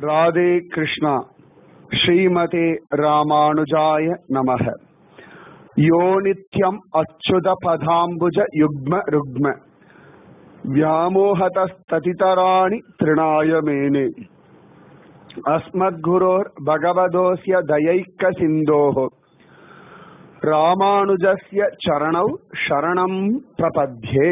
ராதே கிருஷ்ணா ஸ்ரீமதே ராமானுஜாய நமக யோ நித்யம் அச்சுத பதாம்புஜ யுக்ம ருக்ம व्यामोहतस्ततितराणि तृणाय मेने अस्मद्गुरोर् भगवदोऽस्य दयैकसिन्धोः ராமானுஜஸ்ய சரணௌ சரணம் பிரபத்யே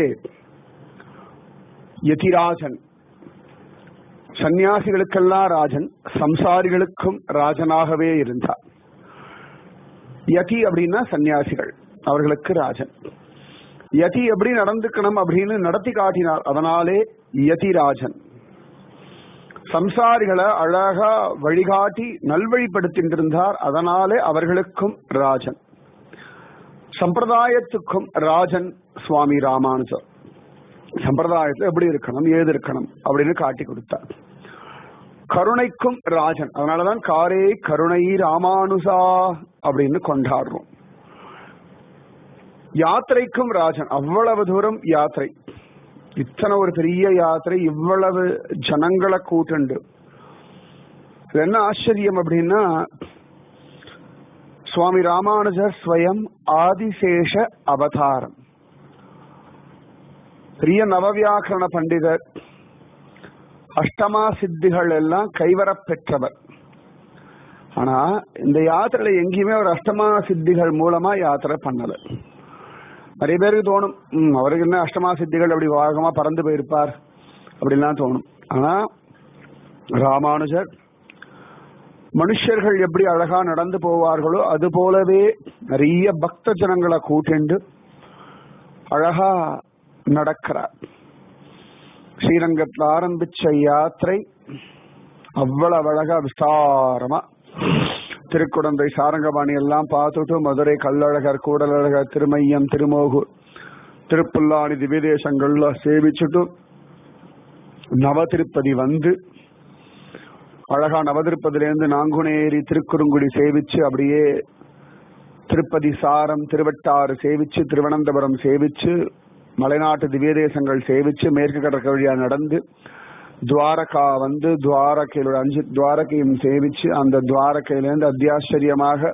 யதிராஜன் சந்நியாசிகளுக்கெல்லாம் ராஜன் சம்சாரிகளுக்கும் ராஜனாகவே இருந்தார் யதி அப்படின்னா சந்நியாசிகள் அவர்களுக்கு ராஜன் யதி எப்படி நடந்துக்கணும் அப்படின்னு நடத்தி காட்டினார் அதனாலே யதிராஜன் சம்சாரிகளை அழகா வழிகாட்டி நல்வழிப்படுத்தின்றிருந்தார் அதனாலே அவர்களுக்கும் ராஜன் சம்பிரதாயத்துக்கும் ராஜன் சுவாமி ராமானுஜர் சம்பிரதாயத்துல எப்படி இருக்கணும் ஏது இருக்கணும் அப்படின்னு காட்டி கொடுத்தார் கருணைக்கும் ராஜன் அதனாலதான் காரே கருணை ராமானுசா அப்படின்னு கொண்டாடுறோம் யாத்திரைக்கும் ராஜன் அவ்வளவு தூரம் யாத்திரை இத்தனை ஒரு பெரிய யாத்திரை இவ்வளவு ஜனங்களை கூட்டுண்டு இது என்ன ஆச்சரியம் அப்படின்னா சுவாமி ராமானுஜர் ஸ்வயம் ஆதிசேஷ அவதாரம் பெரிய நவவியாக்கரண பண்டிதர் அஷ்டமா சித்திகள் எல்லாம் கைவரப் பெற்றவர் ஆனா இந்த யாத்திரையில எங்கேயுமே ஒரு அஷ்டமா சித்திகள் மூலமா யாத்திரை பண்ணல நிறைய பேருக்கு தோணும் ம், அவருக்கு என்ன அஷ்டமா சித்திகள் அப்படி வாகமா பறந்து போயிருப்பார் அப்படின்லாம் தோணும் ஆனா ராமானுஜர் மனுஷர்கள் எப்படி அழகா நடந்து போவார்களோ அது போலவே நிறைய பக்த ஜனங்களை கூட்டிண்டு அழகா நடக்கிறார் ஸ்ரீரங்கத்தில் ஆரம்பிச்ச யாத்திரை அவ்வளவு அழகா விஸ்தாரமா திருக்குடந்தை சாரங்கபாணி எல்லாம் பார்த்துட்டு மதுரை கல்லழகர் கூடலழகர் திருமையம் திருமோகூர் திருப்புல்லாணி திவ்யதேசங்கள்ல சேவிச்சுட்டு நவ திருப்பதி வந்து அழகா நவதிருப்பதிலேருந்து நாங்குனேரி திருக்குறுங்குடி சேவிச்சு அப்படியே திருப்பதி சாரம் திருவட்டாறு சேவிச்சு திருவனந்தபுரம் சேவிச்சு மலைநாட்டு திவ்யதேசங்கள் சேவிச்சு மேற்கு கடற்கரை வழியா நடந்து துவாரகா வந்து துவாரகையிலோட அஞ்சு துவாரகையும் சேவிச்சு அந்த துவாரகையிலேருந்து அத்தியாச்சரியமாக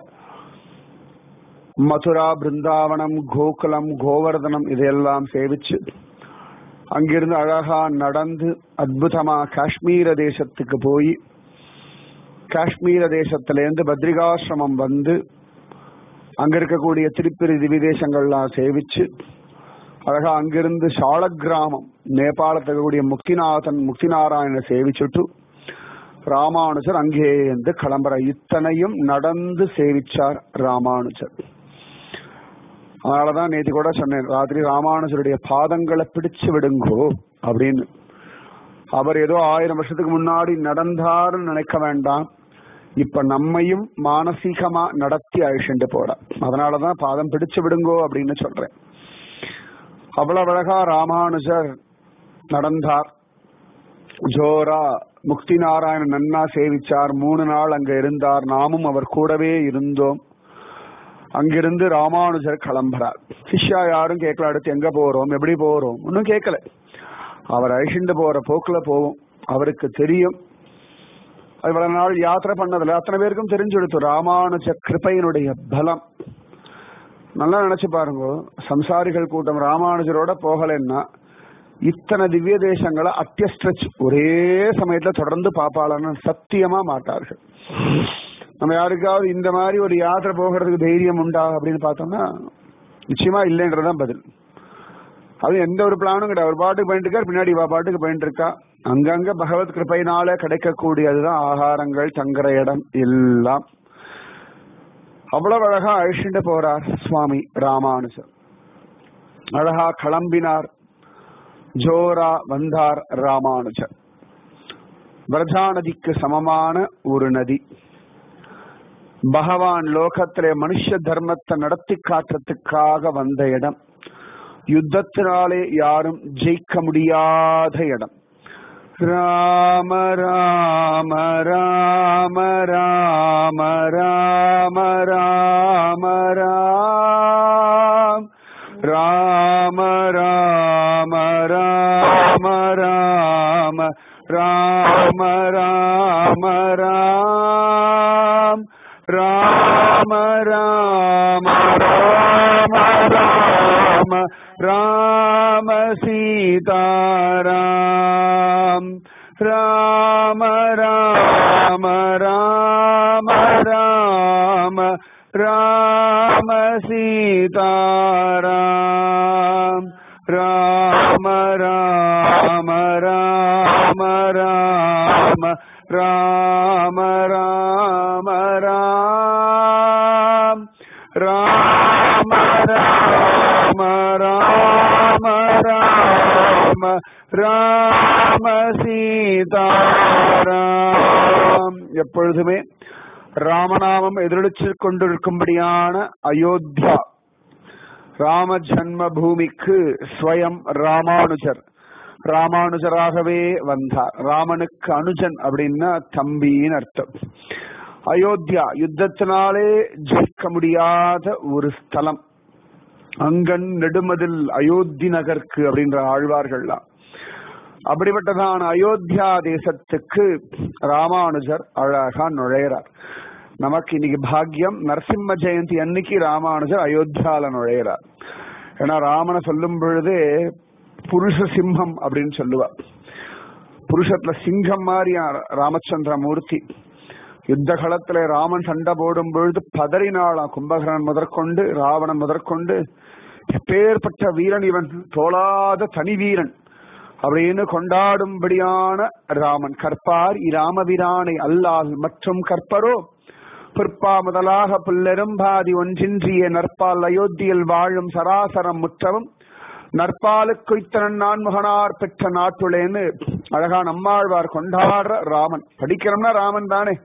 மதுரா பிருந்தாவனம் கோகுலம் கோவர்தனம் இதையெல்லாம் சேவிச்சு அங்கிருந்து அழகா நடந்து அற்புதமா காஷ்மீர தேசத்துக்கு போய் காஷ்மீர தேசத்திலேருந்து பத்ரிகாசிரமம் வந்து அங்க இருக்கக்கூடிய திருப்பிரி திவிதேசங்கள்லாம் சேவிச்சு அழகா அங்கிருந்து சால கிராமம் நேபாளத்தில் இருக்கக்கூடிய முக்திநாதன் முக்திநாராயண சேவிச்சுட்டு ராமானுஜர் அங்கே இருந்து கிளம்புற இத்தனையும் நடந்து சேவிச்சார் ராமானுஜர் அதனாலதான் நேற்று கூட சொன்னேன் ராத்திரி ராமானுஜருடைய பாதங்களை பிடிச்சு விடுங்கோ அப்படின்னு அவர் ஏதோ ஆயிரம் வருஷத்துக்கு முன்னாடி நடந்தாருன்னு நினைக்க வேண்டாம் இப்ப நம்மையும் மானசீகமா நடத்தி அழிச்சுட்டு போறார் அதனாலதான் பாதம் பிடிச்சு விடுங்கோ அப்படின்னு சொல்றேன் அவ்வளவு அழகா ராமானுஜர் நடந்தார் ஜோரா முக்தி நாராயணன் நன்னா சேவிச்சார் மூணு நாள் அங்க இருந்தார் நாமும் அவர் கூடவே இருந்தோம் அங்கிருந்து ராமானுஜர் கிளம்புறார் சிஷ்யா யாரும் கேட்கல அடுத்து எங்க போறோம் எப்படி போறோம் ஒன்னும் கேட்கல அவர் அழிச்சுட்டு போற போக்குல போவோம் அவருக்கு தெரியும் இவ்வளவு நாள் யாத்திரை பண்ணதுல அத்தனை பேருக்கும் தெரிஞ்சு கொடுத்து ராமானுஜ கிருபையினுடைய பலம் நல்லா நினைச்சு பாருங்க சம்சாரிகள் கூட்டம் ராமானுஜரோட போகலைன்னா இத்தனை திவ்ய தேசங்களை அத்தியஸ்ட்ரச் ஒரே சமயத்துல தொடர்ந்து பாப்பாளன்னு சத்தியமா மாட்டார்கள் நம்ம யாருக்காவது இந்த மாதிரி ஒரு யாத்திரை போகிறதுக்கு தைரியம் உண்டா அப்படின்னு பார்த்தோம்னா நிச்சயமா இல்லைன்றதுதான் பதில் அது எந்த ஒரு பிளானும் கிடையாது ஒரு பாட்டுக்கு போயிட்டு இருக்கா பின்னாடி இவ பாட்டுக்கு போயிட்டு இருக்கா அங்கங்க பகவத் கிருப்பையினால கிடைக்கக்கூடியதுதான் ஆகாரங்கள் தங்குற இடம் எல்லாம் அவ்வளவு அழகா அழிச்சுட்டு போறார் சுவாமி ராமானுஜர் அழகா கிளம்பினார் ஜோரா வந்தார் ராமானுஜர் பிரஜா நதிக்கு சமமான ஒரு நதி பகவான் லோகத்திலே மனுஷ தர்மத்தை நடத்தி காட்டுறதுக்காக வந்த இடம் யுத்தத்தினாலே யாரும் ஜெயிக்க முடியாத இடம் ராம ராம ராம ராம ராம ராம ராம் ராம ராம ராம ராம ராம ராம ராம ராம் ராம ராம ராம ராம ராம சீதாராம் ராம ராம ராம ராம ராம சீதாராம் ராம ராம ராம ராம ராம ராம ராம் ராம ராம ராம ராம ராம சீதாராம் எப்பொழுதுமே ராமநாமம் எதிரொலிச்சிக் கொண்டிருக்கும்படியான அயோத்தியா ராம ஜன்ம பூமிக்கு ஸ்வயம் ராமானுஜர் ராமானுஜராகவே வந்தார் ராமனுக்கு அனுஜன் அப்படின்னா தம்பின்னு அர்த்தம் அயோத்தியா யுத்தத்தினாலே ஜெயிக்க முடியாத ஒரு ஸ்தலம் அங்கன் நெடுமதில் அயோத்தி நகர்க்கு அப்படின்ற ஆழ்வார்கள்லாம் அப்படிப்பட்டதான அயோத்தியா தேசத்துக்கு ராமானுஜர் அழகா நுழையிறார் நமக்கு இன்னைக்கு பாக்கியம் நரசிம்ம ஜெயந்தி அன்னைக்கு ராமானுஜர் அயோத்தியால நுழையிறார் ஏன்னா ராமனை சொல்லும் பொழுதே புருஷ சிம்மம் அப்படின்னு சொல்லுவார் புருஷத்துல சிங்கம் மாதிரி ராமச்சந்திர மூர்த்தி யுத்த களத்துல ராமன் சண்டை போடும் பொழுது பதறினாளாம் கும்பகரன் முதற்கொண்டு ராவணன் முதற்கொண்டு எப்பேற்பட்ட வீரன் இவன் தோளாத தனி வீரன் அப்படின்னு கொண்டாடும்படியான ராமன் கற்பார் இராமபிரானை அல்லால் மற்றும் கற்பரோ பிற்பா முதலாக புல்லெரும்பாதி ஒன்றின்றிய நற்பால் அயோத்தியில் வாழும் சராசரம் முற்றவும் நற்பாலுக்குய்த்தனன் நான்முகனார் பெற்ற நாட்டுளேன்னு அழகா நம்மாழ்வார் கொண்டாடுற ராமன் படிக்கிறோம்னா ராமன் தானே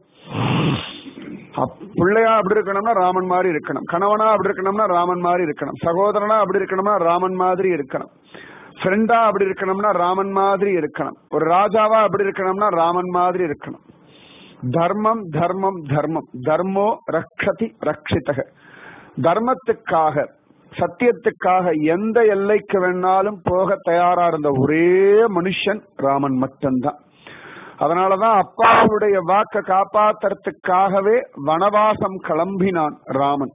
பிள்ளையா அப்படி இருக்கணும்னா ராமன் மாதிரி இருக்கணும் கணவனா அப்படி இருக்கணும்னா ராமன் மாதிரி இருக்கணும் சகோதரனா அப்படி இருக்கணும்னா ராமன் மாதிரி இருக்கணும் ஃப்ரெண்டா அப்படி இருக்கணும்னா ராமன் மாதிரி இருக்கணும் ஒரு ராஜாவா அப்படி இருக்கணும்னா ராமன் மாதிரி இருக்கணும் தர்மம் தர்மம் தர்மம் தர்மோ ரக்ஷதி ரக்ஷிதக தர்மத்துக்காக சத்தியத்துக்காக எந்த எல்லைக்கு வேணாலும் போக தயாரா இருந்த ஒரே மனுஷன் ராமன் மட்டும்தான் அதனாலதான் அப்பாவுடைய வாக்க காப்பாத்துறதுக்காகவே வனவாசம் கிளம்பினான் ராமன்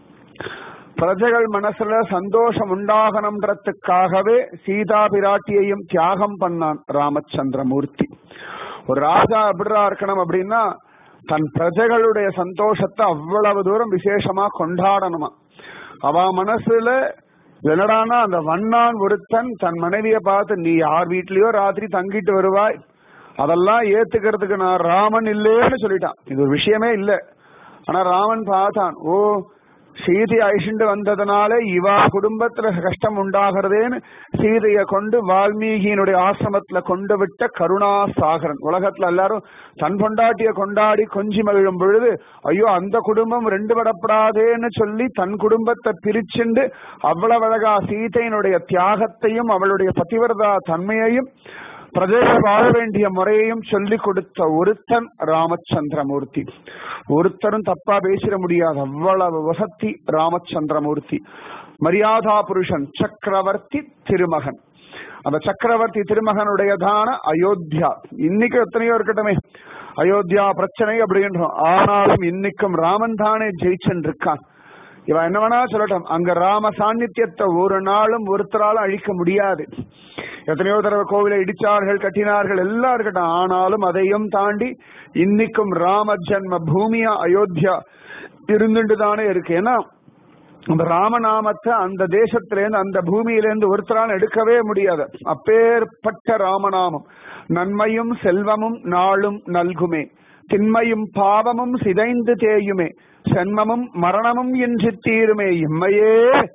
பிரஜைகள் மனசுல சந்தோஷம் உண்டாகணும்ன்றதுக்காகவே சீதா பிராட்டியையும் தியாகம் பண்ணான் ராமச்சந்திரமூர்த்தி ஒரு ராஜா எப்படிரா இருக்கணும் அப்படின்னா தன் பிரஜைகளுடைய சந்தோஷத்தை அவ்வளவு தூரம் விசேஷமா கொண்டாடணுமா அவ மனசுல என்னடானா அந்த வண்ணான் ஒருத்தன் தன் மனைவிய பார்த்து நீ யார் வீட்லயோ ராத்திரி தங்கிட்டு வருவாய் அதெல்லாம் ஏத்துக்கிறதுக்கு நான் ராமன் இல்லேன்னு சொல்லிட்டான் இது ஒரு விஷயமே இல்ல ஆனா ராமன் பார்த்தான் ஓ சீதை அழிச்சுண்டு வந்ததுனால இவா குடும்பத்துல கஷ்டம் உண்டாகிறதேன்னு சீதைய கொண்டு வால்மீகியினுடைய ஆசிரமத்துல கொண்டு விட்ட கருணா சாகரன் உலகத்துல எல்லாரும் தன் கொண்டாட்டிய கொண்டாடி கொஞ்சி மகிழும் பொழுது ஐயோ அந்த குடும்பம் ரெண்டு படப்படாதேன்னு சொல்லி தன் குடும்பத்தை பிரிச்சுண்டு அவ்வளவு அழகா சீதையினுடைய தியாகத்தையும் அவளுடைய பதிவிரதா தன்மையையும் பிரஜைகள் வாழ வேண்டிய முறையையும் சொல்லி கொடுத்த ஒருத்தன் ராமச்சந்திரமூர்த்தி ஒருத்தரும் தப்பா பேசிட முடியாது அவ்வளவு வசத்தி ராமச்சந்திரமூர்த்தி மரியாதா புருஷன் சக்கரவர்த்தி திருமகன் அந்த சக்கரவர்த்தி திருமகனுடையதான அயோத்தியா இன்னைக்கு எத்தனையோ இருக்கட்டுமே அயோத்தியா பிரச்சனை அப்படின்றோம் ஆனாலும் இன்னைக்கும் ராமன் தானே ஜெயிச்சன் இருக்கான் இவன் என்ன வேணா சொல்லட்டும் அங்க ராம சாநித்தியத்தை ஒரு நாளும் ஒருத்தராலும் அழிக்க முடியாது எத்தனையோ தடவை கோவிலை இடிச்சார்கள் கட்டினார்கள் எல்லாம் இருக்கட்டும் ஆனாலும் அதையும் தாண்டி இன்னைக்கும் ராம ஜன்ம பூமியா அயோத்தியா இருந்துட்டு தானே இருக்கு ஏன்னா அந்த ராமநாமத்தை அந்த தேசத்திலேருந்து அந்த பூமியிலேருந்து ஒருத்தரால் எடுக்கவே முடியாது அப்பேற்பட்ட ராமநாமம் நன்மையும் செல்வமும் நாளும் நல்குமே திண்மையும் பாவமும் சிதைந்து தேயுமே சென்மமும் மரணமும் என்று தீருமே இம்மையே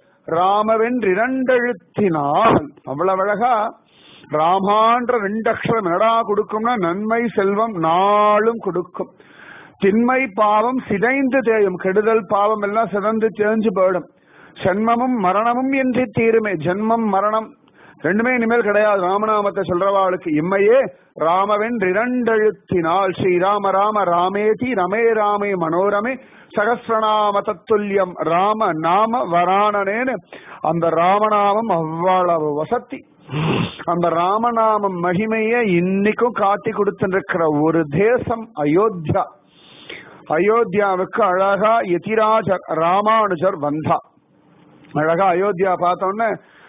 ராமவென்றிரண்டெழுத்தினால் அவ்வளவு அழகா ராமான்ற ரெண்டு அக்ஷரம் என்னடா கொடுக்கும்னா நன்மை செல்வம் நாளும் கொடுக்கும் திண்மை பாவம் சிதைந்து தேயும் கெடுதல் பாவம் எல்லாம் சிதைந்து தேஞ்சு போயிடும் சென்மமும் மரணமும் என்று தீருமே ஜென்மம் மரணம் ரெண்டுமே இனிமேல் கிடையாது ராமநாமத்தை சொல்றவாளுக்கு இம்மையே ராமவென் இரண்டெழுத்தினால் ஸ்ரீராம ராம ராமேதி ரமே ராமே மனோரமே சகசிரநாம தத்துல்யம் ராம நாம வராணனேன்னு அந்த ராமநாமம் அவ்வளவு வசத்தி அந்த ராமநாம மகிமைய இன்னைக்கும் காட்டி கொடுத்துருக்கிற ஒரு தேசம் அயோத்தியா அயோத்தியாவுக்கு அழகா எதிராஜர் ராமானுஜர் வந்தா அழகா அயோத்தியா பார்த்தோன்னே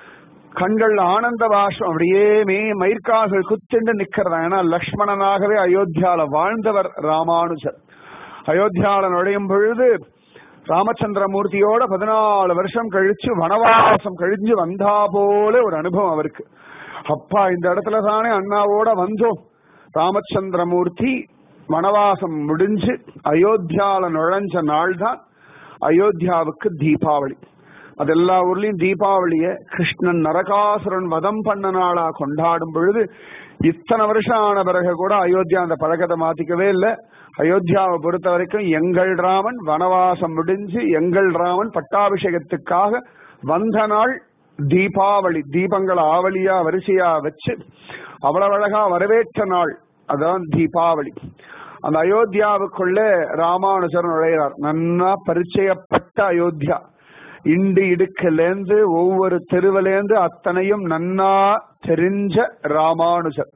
கண்கள் ஆனந்த பாஷம் அப்படியே மே மயிர்கால்கள் குத்திண்டு நிக்கிறதா ஏன்னா லக்ஷ்மணனாகவே அயோத்தியால வாழ்ந்தவர் ராமானுஜர் அயோத்தியால நுழையும் பொழுது ராமச்சந்திரமூர்த்தியோட பதினாலு வருஷம் கழிச்சு வனவாசம் கழிஞ்சு வந்தா போல ஒரு அனுபவம் அவருக்கு அப்பா இந்த இடத்துல தானே அண்ணாவோட வந்தோம் ராமச்சந்திரமூர்த்தி வனவாசம் முடிஞ்சு அயோத்தியால நுழைஞ்ச நாள் தான் அயோத்தியாவுக்கு தீபாவளி அது எல்லா ஊர்லயும் தீபாவளிய கிருஷ்ணன் நரகாசுரன் வதம் பண்ண நாளா கொண்டாடும் பொழுது இத்தனை வருஷம் ஆன பிறகு கூட அயோத்தியா அந்த பழக்கத்தை மாத்திக்கவே இல்லை அயோத்தியாவை பொறுத்த வரைக்கும் எங்கள் ராமன் வனவாசம் முடிஞ்சு எங்கள் ராமன் பட்டாபிஷேகத்துக்காக வந்த நாள் தீபாவளி தீபங்கள் ஆவலியா வரிசையா வச்சு அவ்வளவு அழகா வரவேற்ற நாள் அதான் தீபாவளி அந்த அயோத்தியாவுக்குள்ள ராமானுஜர் நுழைகிறார் நன்னா பரிச்சயப்பட்ட அயோத்தியா இண்டு இடுக்கிலேந்து ஒவ்வொரு தெருவிலேந்து அத்தனையும் நன்னா தெரிஞ்ச ராமானுஜர்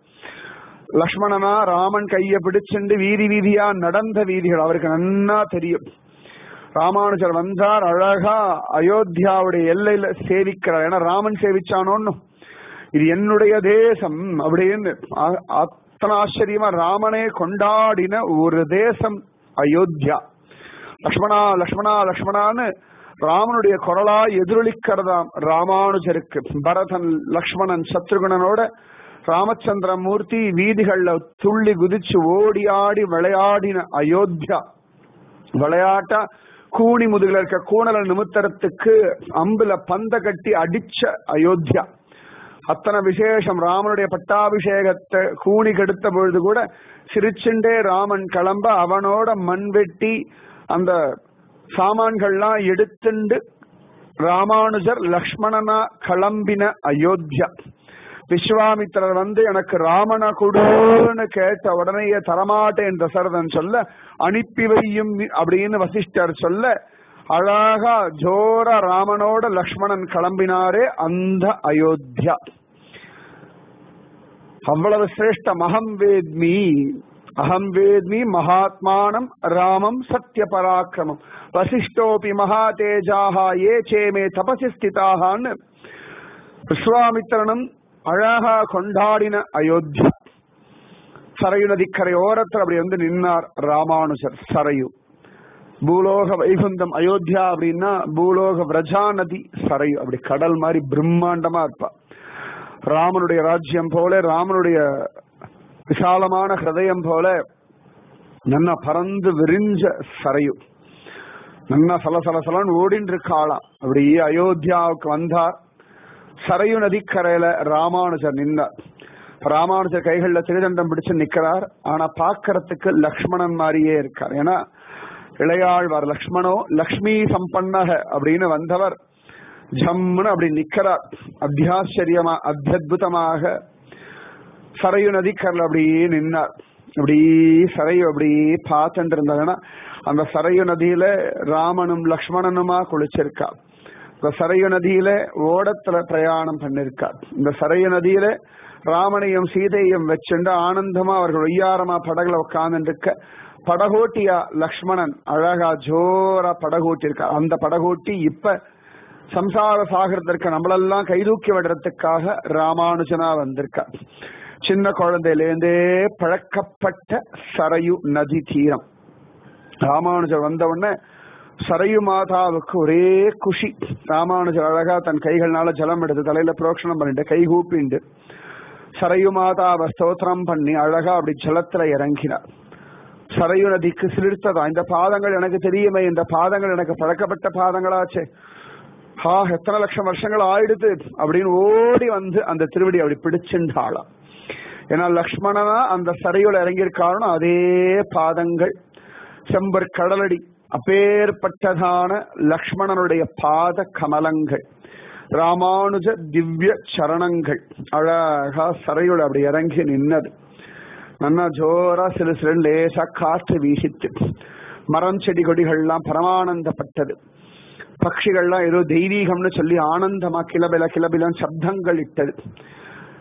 லக்ஷ்மணனா ராமன் கைய பிடிச்சுண்டு வீதி வீதியா நடந்த வீதிகள் அவருக்கு நன்னா தெரியும் ராமானுஜர் வந்தார் அழகா அயோத்தியாவுடைய எல்லையில சேவிக்கிறார் ஏன்னா ராமன் சேவிச்சானோன்னு இது என்னுடைய தேசம் அப்படின்னு அ- அத்தனை ஆச்சரியமா ராமனே கொண்டாடின ஒரு தேசம் அயோத்தியா லக்ஷ்மணா லக்ஷ்மணா லக்ஷ்மணான்னு ராமனுடைய குரலா எதிரொலிக்கிறதாம் ராமானுஜருக்கு பரதன் லக்ஷ்மணன் சத்ருகுணனோட ராமச்சந்திர மூர்த்தி வீதிகள்ல துள்ளி குதிச்சு ஓடி ஆடி விளையாடின அயோத்தியா விளையாட்டா கூனி முதுகுல இருக்க கூணலை நிமித்தறத்துக்கு அம்புல பந்த கட்டி அடிச்ச அயோத்தியா அத்தனை விசேஷம் ராமனுடைய பட்டாபிஷேகத்தை கூணி கெடுத்த பொழுது கூட சிரிச்சுண்டே ராமன் கிளம்ப அவனோட மண்வெட்டி அந்த சாமான்கள்லாம் எடுத்துண்டு ராமானுஜர் லக்ஷ்மணனா கிளம்பின அயோத்தியா விஸ்வாமித்திரர் வந்து எனக்கு ராமனை கொடுன்னு கேட்ட உடனே தரமாட்டேன் தசரதன் சொல்ல அனுப்பி வையும் அப்படின்னு வசிஷ்டர் சொல்ல அழகா ஜோர ராமனோட லக்ஷ்மணன் கிளம்பினாரே அந்த அயோத்தியா அவ்வளவு சிரேஷ்டம் அகம் வேத்மி அகம் வேத்மி மகாத்மானம் ராமம் சத்ய பராக்கிரமம் வசிஷ்டோபி மகா தேஜாஹா ஏ சேமே தபசி ஸ்திதாகான்னு விஸ்வாமித்திரனும் அழகா கொண்டாடின அயோத்தியா சரையு நதிக்கரை ஓரத்தில் அப்படி வந்து நின்னார் ராமானுஜர் சரையு பூலோக வைகுந்தம் அயோத்தியா அப்படின்னா பூலோக விரஜா நதி சரையு அப்படி கடல் மாதிரி பிரம்மாண்டமா இருப்பா ராமனுடைய ராஜ்யம் போல ராமனுடைய விசாலமான ஹிருதயம் போல நன்னா பறந்து விரிஞ்ச சரையு நன்னா சலசலசலன்னு ஓடின்னு இருக்காளாம் அப்படி அயோத்தியாவுக்கு வந்தார் சரையு நதிக்கரையில ராமானுஜர் நின்னார் ராமானுஜர் கைகள்ல திருதண்டம் பிடிச்சு நிக்கிறார் ஆனா பாக்கறதுக்கு லக்ஷ்மணன் மாதிரியே இருக்கார் ஏன்னா இளையாழ்வார் லக்ஷ்மணோ லக்ஷ்மி சம்பன்னக அப்படின்னு வந்தவர் ஜம்முன்னு அப்படி நிக்கிறார் அத்தியாச்சரியமா அத்தியுதமாக சரையு நதிக்கரில் அப்படியே நின்னார் அப்படி சரையு அப்படியே பார்த்துட்டு இருந்தாங்கன்னா அந்த சரையு நதியில ராமனும் லக்ஷ்மணனுமா குளிச்சிருக்கா இந்த சரையு நதியில ஓடத்துல பிரயாணம் பண்ணிருக்கா இந்த சரையு நதியில ராமனையும் சீதையும் வச்சுண்டு ஆனந்தமா அவர்கள் ஒய்யாரமா படகுல உட்கார்ந்து இருக்க படகோட்டியா லக்ஷ்மணன் அழகா ஜோரா படகோட்டி இருக்கா அந்த படகோட்டி இப்ப சம்சார சாகரத்திற்கு நம்மளெல்லாம் கைதூக்கி விடுறதுக்காக ராமானுஜனா வந்திருக்கா சின்ன குழந்தையிலேருந்தே பழக்கப்பட்ட சரையு நதி தீரம் ராமானுஜர் வந்த உடனே சரையு மாதாவுக்கு ஒரே குஷி ராமானுஜர் அழகா தன் கைகள்னால ஜலம் எடுத்து தலையில புரோக்ஷணம் பண்ணிட்டு கை கூப்பிண்டு சரையு மாதாவை ஸ்தோத்திரம் பண்ணி அழகா அப்படி ஜலத்துல இறங்கினார் சரையு நதிக்கு சிலிர்த்ததா இந்த பாதங்கள் எனக்கு தெரியுமே இந்த பாதங்கள் எனக்கு பழக்கப்பட்ட பாதங்களாச்சே ஹா எத்தனை லட்சம் வருஷங்கள் ஆயிடுது அப்படின்னு ஓடி வந்து அந்த திருவடி அப்படி பிடிச்சுண்டாளாம் ஏன்னா லக்ஷ்மணனா அந்த சரையுல இறங்கியிருக்காருன்னு அதே பாதங்கள் செம்பர் கடலடி அப்பேற்பட்டதான லக்ஷ்மணனுடைய பாத கமலங்கள் ராமானுஜ திவ்ய சரணங்கள் அழகா சரையுல அப்படி இறங்கி நின்னது நன்னா ஜோரா சிறு சிறு லேசா காற்று வீசித்து மரம் செடி கொடிகள்லாம் பரமானந்தப்பட்டது பட்சிகள்லாம் ஏதோ தெய்வீகம்னு சொல்லி ஆனந்தமா கிளபில கிளபிலம் சப்தங்கள் இட்டது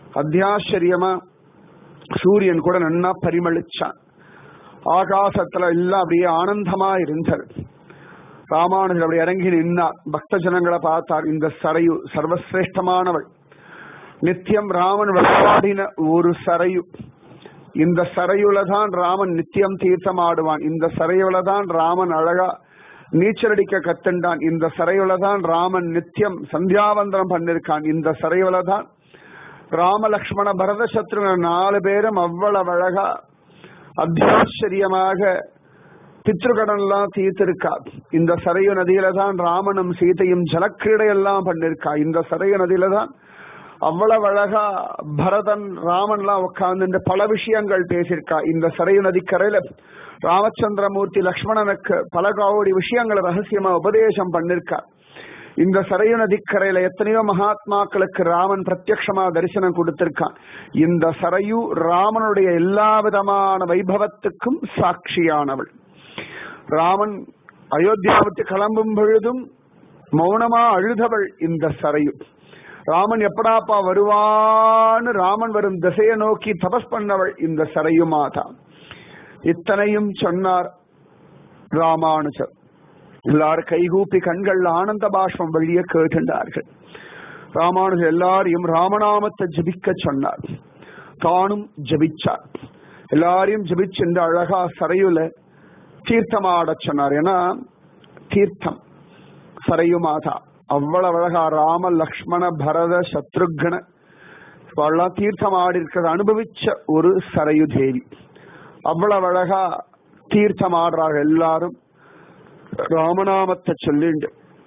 அத்தியாச்சரியமா சூரியன் கூட நன்னா பரிமளிச்சான் ஆகாசத்துல எல்லாம் அப்படியே ஆனந்தமா இருந்தது ராமானுஜர் அப்படி இறங்கி நின்னார் பக்த ஜனங்களை பார்த்தார் இந்த சரையு சர்வசிரேஷ்டமானவள் நித்தியம் ராமன் விளையாடின ஒரு சரையு இந்த சரையுல தான் ராமன் நித்தியம் தீர்த்தம் ஆடுவான் இந்த சரையுல தான் ராமன் அழகா நீச்சலடிக்க கத்துண்டான் இந்த சரையுல தான் ராமன் நித்தியம் சந்தியாவந்தனம் பண்ணிருக்கான் இந்த சரையுல தான் ராம லக்ஷ்மண பரத சத்ருன நாலு பேரும் அவ்வளவு அழகா அத்தியாச்சரியமாக பித்ருகடன்லாம் தீர்த்திருக்கா இந்த சரையு நதியில தான் ராமனும் சீதையும் ஜலக்கிரீடையெல்லாம் பண்ணிருக்கா இந்த சரையு நதியில தான் அவ்வளவு அழகா பரதன் ராமன்லாம் உட்கார்ந்து பல விஷயங்கள் பேசியிருக்கா இந்த சரையு நதிக்கரையில ராமச்சந்திரமூர்த்தி லக்ஷ்மணனுக்கு பல காவடி விஷயங்களை ரகசியமா உபதேசம் பண்ணிருக்கா இந்த சரையு நதிக்கரையில எத்தனையோ மகாத்மாக்களுக்கு ராமன் பிரத்யக்ஷமா தரிசனம் கொடுத்திருக்கான் இந்த சரையு ராமனுடைய எல்லா விதமான வைபவத்துக்கும் சாட்சியானவள் ராமன் அயோத்தியா விட்டு கிளம்பும் பொழுதும் மௌனமா அழுதவள் இந்த சரையு ராமன் எப்படாப்பா வருவான்னு ராமன் வரும் திசையை நோக்கி தபஸ் பண்ணவள் இந்த சரையு மாதா இத்தனையும் சொன்னார் ராமானுஜர் எல்லாரும் கைகூப்பி கண்கள் ஆனந்த பாஷ்பம் வழிய கேட்டுண்டார்கள் ராமானுஜர் எல்லாரையும் ராமநாமத்தை ஜபிக்க சொன்னார் தானும் ஜபிச்சார் எல்லாரையும் ஜபிச்சென்று அழகா சரையுல தீர்த்தமாட சொன்னார் ஏன்னா தீர்த்தம் சரையு மாதா அவ்வளவு அழகா ராம லக்ஷ்மண பரத சத்ருக்ன அவெல்லாம் தீர்த்தம் ஆடி இருக்கிறத அனுபவிச்ச ஒரு சரையு தேவி அவ்வளவு அழகா தீர்த்தம் ஆடுறார்கள் எல்லாரும் ராமநாமத்தை சொல்லிண்டு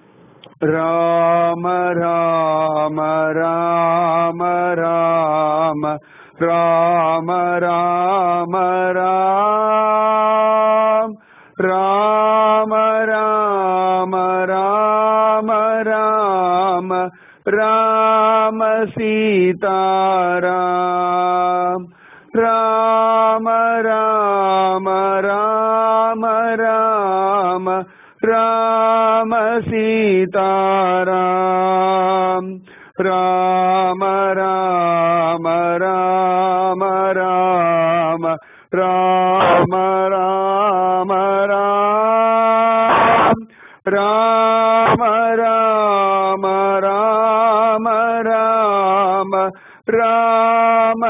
ராம ராம ராம ராம ராம ராம ராம் ராம ராம ராம ராம ராம சீதாராம் ராம ராம ராம ராம ராம சீதாராம் ராம ராம ராம ராம ராம ராம ராம் ராம ராம ராம ராம ராம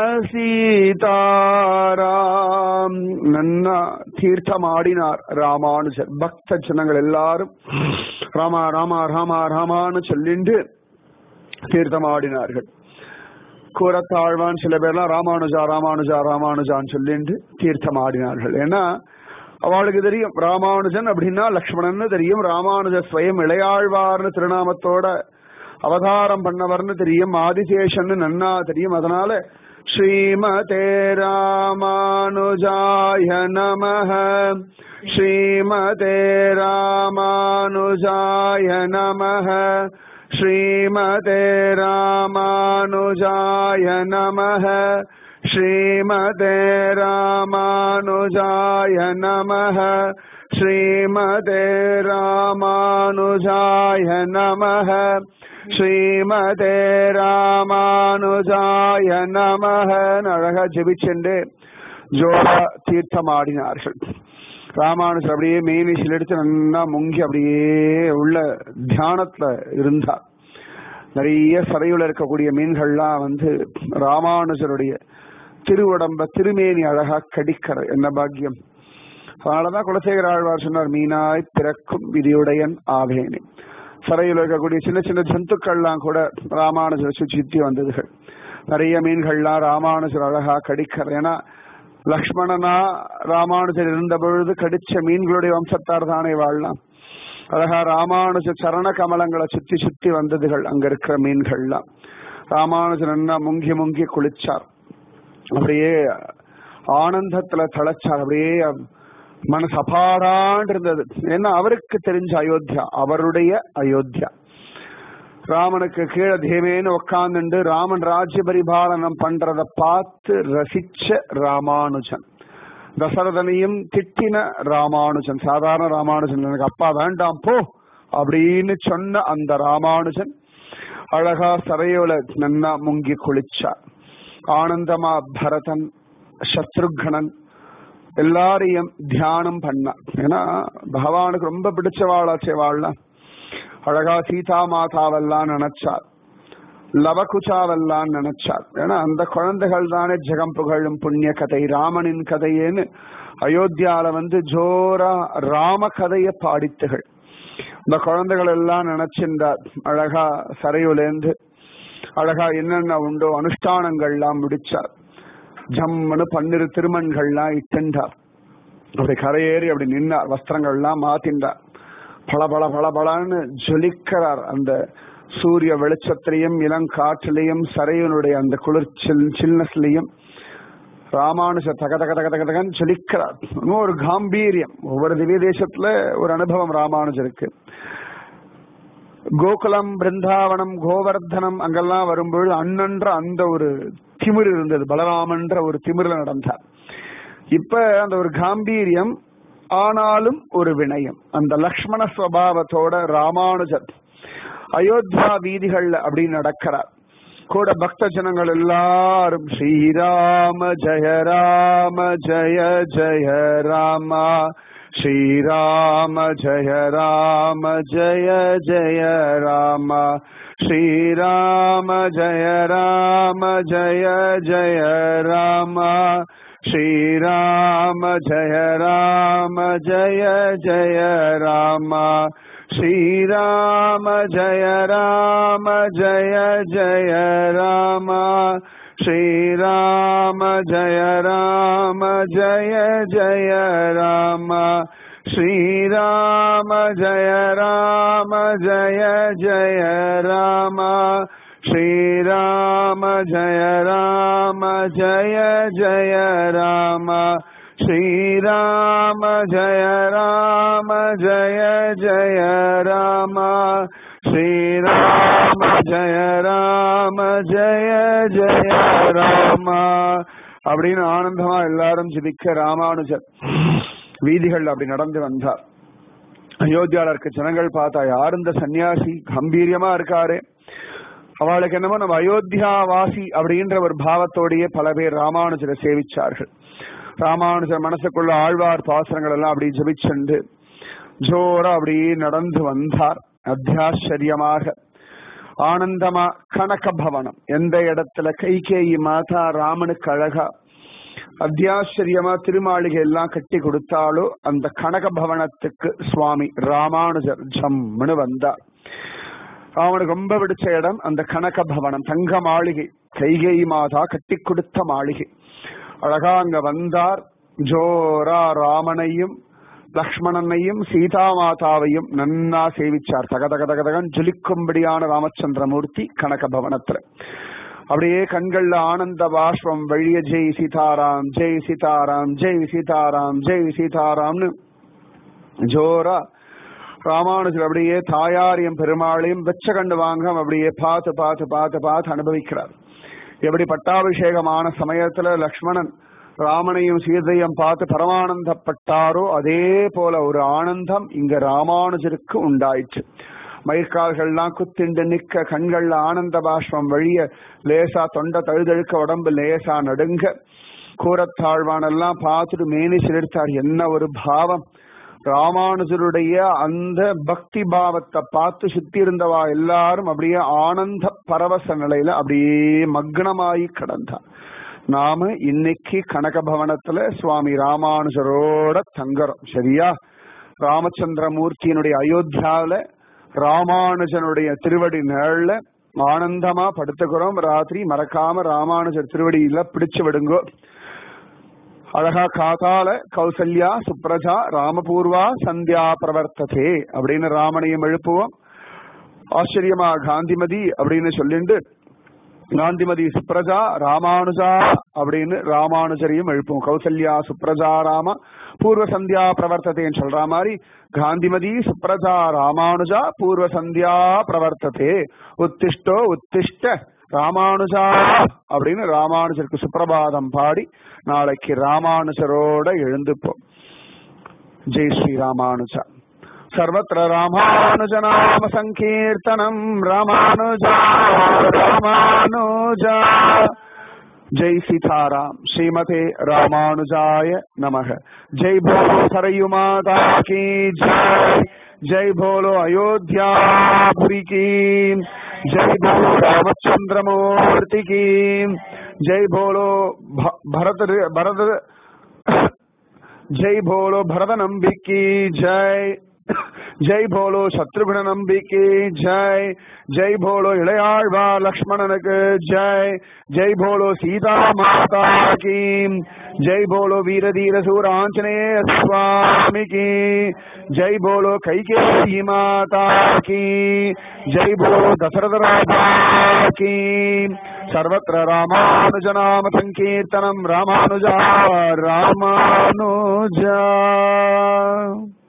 சீதாராம் நன்னா தீர்த்தம் ஆடினார் ராமானுஜர் பக்த ஜனங்கள் எல்லாரும் ராமா ராமா ராமா ராமான்னு சொல்லிண்டு தீர்த்தம் ஆடினார்கள் கூறத்தாழ்வான் சில பேர்லாம் ராமானுஜா ராமானுஜா ராமானுஜான்னு சொல்லிட்டு தீர்த்தம் ஆடினார்கள் ஏன்னா அவளுக்கு தெரியும் ராமானுஜன் அப்படின்னா லக்ஷ்மணன் தெரியும் ராமானுஜ ஸ்வயம் இளையாழ்வார்னு திருநாமத்தோட அவதாரம் பண்ணவர்னு தெரியும் ஆதிசேஷன் நன்னா தெரியும் அதனால ஸ்ரீமதே ராமானுஜாய நமஹ ஸ்ரீமதே ராமானுஜாய நமஹ ஸ்ரீமதே ராமானுஜாய நமஹ ஸ்ரீமதே ராமானுஜாய நமஹ ஸ்ரீமதே ராமானுஜாய நமஹ ஸ்ரீமதே ராமானுஜாய நமஹ அழகா ஜெபிச்சென்று ஜோரா தீர்த்தம் ஆடினார்கள் ராமானுஜர் அப்படியே மேனிஷில் எடுத்து நல்லா முங்கி அப்படியே உள்ள தியானத்துல இருந்தார் நிறைய சரையுல இருக்கக்கூடிய மீன்கள்லாம் வந்து ராமானுஜருடைய திருவுடம்ப திருமேனி அழகா கடிக்கிற என்ன பாக்கியம் அதனாலதான் குலசேகர ஆழ்வார் சொன்னார் மீனாய் பிறக்கும் விதியுடையன் ஆவேனே சரையில் இருக்கக்கூடிய சின்ன சின்ன ஜந்துக்கள்லாம் கூட ராமானுஜரை சுற்றி வந்ததுகள் நிறைய மீன்கள்லாம் ராமானுஜர் அழகா கடிக்கிற ஏன்னா லக்ஷ்மணனா ராமானுஜர் இருந்த பொழுது கடிச்ச மீன்களுடைய வம்சத்தார் தானே வாழலாம் அழகா ராமானுஜ சரண கமலங்களை சுத்தி சுத்தி வந்ததுகள் அங்க இருக்கிற மீன்கள்லாம் ராமானுஜர் என்ன முங்கி முங்கி குளிச்சார் அப்படியே ஆனந்தத்துல தழைச்சார் அப்படியே மனசு அபாடான் இருந்தது ஏன்னா அவருக்கு தெரிஞ்ச அயோத்தியா அவருடைய அயோத்தியா ராமனுக்கு கீழே தேவேன்னு உட்காந்துண்டு ராமன் ராஜ்ய பரிபாலனம் பண்றத பார்த்து ரசிச்ச ராமானுஜன் தசரதனையும் திட்டின ராமானுஜன் சாதாரண ராமானுஜன் எனக்கு அப்பா வேண்டாம் போ அப்படின்னு சொன்ன அந்த ராமானுஜன் அழகா சரையோல நன்னா முங்கி குளிச்சார் ஆனந்தமா பரதன் சத்ருகணன் எல்லாரையும் தியானம் பண்ண ஏன்னா பகவானுக்கு ரொம்ப பிடிச்சவாளாச்சே வாழலாம் அழகா சீதா மாதாவெல்லாம் நினைச்சார் லவகுச்சாவெல்லாம் நினைச்சார் ஏன்னா அந்த குழந்தைகள் தானே ஜெகம் புகழும் புண்ணிய கதை ராமனின் கதையேன்னு அயோத்தியால வந்து ஜோரா ராம கதைய பாடித்துகள் இந்த குழந்தைகள் எல்லாம் நினைச்சிருந்தார் அழகா சரையுலேந்து அழகா என்னென்ன உண்டோ அனுஷ்டானங்கள்லாம் முடிச்சார் ஜம்முன்னு பன்னிரு திருமண்கள்லாம் இட்டுண்டார் அப்படி கரையேறி அப்படி நின்னார் வஸ்திரங்கள்லாம் மாத்தின்றார் பல பல பல பலன்னு ஜொலிக்கிறார் அந்த சூரிய வெளிச்சத்திலையும் இளங்காற்றிலையும் சரையனுடைய அந்த குளிர் சில் சில்னஸ்லையும் ராமானுஜ தக தக தக தக தகன்னு ஜொலிக்கிறார் இன்னும் ஒரு காம்பீரியம் ஒவ்வொரு திவ்ய தேசத்துல ஒரு அனுபவம் ராமானுஜருக்கு கோகுலம் பிருந்தாவனம் கோவர்தனம் அங்கெல்லாம் வரும்பொழுது அண்ணன்ற அந்த ஒரு திமிர் இருந்தது பலராமன்ற ஒரு திமிர்ல நடந்தார் இப்ப அந்த ஒரு காம்பீரியம் ஆனாலும் ஒரு வினயம் அந்த லக்ஷ்மண ஸ்வபாவத்தோட ராமானுஜர் அயோத்தியா வீதிகள்ல அப்படி நடக்கிறார் கூட பக்த ஜனங்கள் எல்லாரும் ஸ்ரீராம ஜெய ராம ஜெய ஜெய ராமா ஸ்ரீராம ஜெய ராம ஜெய ஜெய ராம ஸ்ரீராம ஜெய ராம ஜெய ஜெய ராம ஸ்ரீராம ஜெய ராம ஜெய ஜெய ராம ஸ்ரீராம ஜெய ராம ஜெய ஜெய ராம ஸ்ரீராம ஜெய ராம ஜெய ஜெய ராம ஸ்ரீராம ஜெய ராம ஜெய ஜெய ராம ஸ்ரீராம ஜெய ராம ஜெய ஜெய ராம ஸ்ரீராம ஜெய ராம ஜெய ஜெய ராம ஸ்ரீராம ஜெய ராம ஜெய ஜெய ராம அப்படின்னு ஆனந்தமா எல்லாரும் ஜிபிக்க ராமானுஜர் வீதிகள் அப்படி நடந்து வந்தார் அயோத்தியால இருக்க ஜனங்கள் பார்த்தா யார் இந்த சன்னியாசி கம்பீரியமா இருக்காரு அவளுக்கு என்னமோ நம்ம அயோத்தியா வாசி அப்படின்ற ஒரு பாவத்தோடையே பல பேர் ராமானுஜரை சேவிச்சார்கள் ராமானுஜர் மனசுக்குள்ள ஆழ்வார் பாசனங்கள் எல்லாம் அப்படி ஜபிச்சென்று ஜோரா அப்படி நடந்து வந்தார் அத்தியாச்சரியமாக ஆனந்தமா கனக பவனம் எந்த இடத்துல கைகேயி மாதா ராமனுக்கு அழகா அத்தியாச்சரியமா திருமாளிகை எல்லாம் கட்டி கொடுத்தாலோ அந்த கனக பவனத்துக்கு சுவாமி ராமானுஜர் ஜம்னு வந்தார் அவனுக்கு ரொம்ப பிடிச்ச இடம் அந்த கனக பவனம் தங்க மாளிகை கைகை மாதா கட்டி கொடுத்த மாளிகை அழகா அங்க வந்தார் ஜோரா ராமனையும் லக்ஷ்மணனையும் சீதா மாதாவையும் நன்னா சேவிச்சார் தக தக தக தகன் ஜொலிக்கும்படியான ராமச்சந்திரமூர்த்தி கனக பவனத்துல அப்படியே கண்கள்ல ஆனந்த பாஷ்பம் வழிய ஜெய் சீதாராம் ஜெய் சீதாராம் ஜெய் சீதாராம் ஜெய் சீதாராம்னு ஜோரா ராமானுஜர் அப்படியே தாயாரியம் பெருமாளையும் வெச்ச கண்டு வாங்க அப்படியே பார்த்து பார்த்து பார்த்து பார்த்து அனுபவிக்கிறார் எப்படி பட்டாபிஷேகமான சமயத்துல லக்ஷ்மணன் ராமனையும் சீதையும் பார்த்து பரமானந்தப்பட்டாரோ அதே போல ஒரு ஆனந்தம் இங்க ராமானுஜருக்கு உண்டாயிற்று மயிர்கால்கள்லாம் குத்திண்டு நிக்க கண்கள்ல ஆனந்த பாஷ்பம் வழிய லேசா தொண்டை தழுதழுக்க உடம்பு லேசா நடுங்க கூரத்தாழ்வானெல்லாம் பார்த்துட்டு மேனி சிலிர்த்தார் என்ன ஒரு பாவம் ராமானுஜருடைய அந்த பக்தி பாவத்தை பார்த்து சுத்தி இருந்தவா எல்லாரும் அப்படியே ஆனந்த பரவச நிலையில அப்படியே மக்னமாயி கிடந்தார் நாம இன்னைக்கு கனக பவனத்துல சுவாமி ராமானுஜரோட தங்குறோம் சரியா ராமச்சந்திரமூர்த்தியினுடைய அயோத்தியாவில ராமானுஜனுடைய திருவடி நிழல்ல ஆனந்தமா படுத்துக்கிறோம் ராத்திரி மறக்காம ராமானுஜர் திருவடியில பிடிச்சு விடுங்கோ அழகா காதால கௌசல்யா சுப்ரஜா ராமபூர்வா சந்தியா பிரவர்த்ததே அப்படின்னு ராமனையும் எழுப்புவோம் ஆச்சரியமா காந்திமதி அப்படின்னு சொல்லிட்டு காந்திமதி சுப்ரஜா ராமானுஜா அப்படின்னு ராமானுஜரையும் எழுப்புவோம் கௌசல்யா சுப்ரஜா ராம பூர்வ சந்தியா பிரவர்த்ததேன்னு சொல்ற மாதிரி காந்திமதி சுப்ரஜா ராமானுஜா பூர்வ சந்தியா பிரவர்த்ததே உத்திஷ்டோ உத்திஷ்ட ராமானுஜா அப்படின்னு ராமானுஜருக்கு சுப்பிரபாதம் பாடி நாளைக்கு ராமானுஜரோட எழுந்துப்போம் ஜெய் ஸ்ரீ ராமானுஜா सर्वत्र रामानुजनाम सङ्कीर्तनम् रामानुजा रामानुजा जय सीताराम श्रीमते रामानुजाय नमः जय बोलो सरयू माता की जय जय बोलो अयोध्यापुरी की जय बोलो रामचंद्र मूर्ति की जय बोलो भ- भरत भरत जय बोलो भरत नंबी की जय ஜெய் போலோ சத்ருகுண நம்பிக்கை ஜெய் ஜெய் போலோ இளையாழ்வா லக்ஷ்மணனுக்கு ஜெய் ஜெய் போலோ சீதா மாதா கி ஜெய் போலோ வீரதீர சூர ஆஞ்சநேய சுவாமி கி ஜெய் போலோ கைகேயி மாதா கி ஜெய் போலோ தசரத ராஜா கி सर्वत्र रामानुजनाम सङ्कीर्तनम् रामानुजा रामानुजा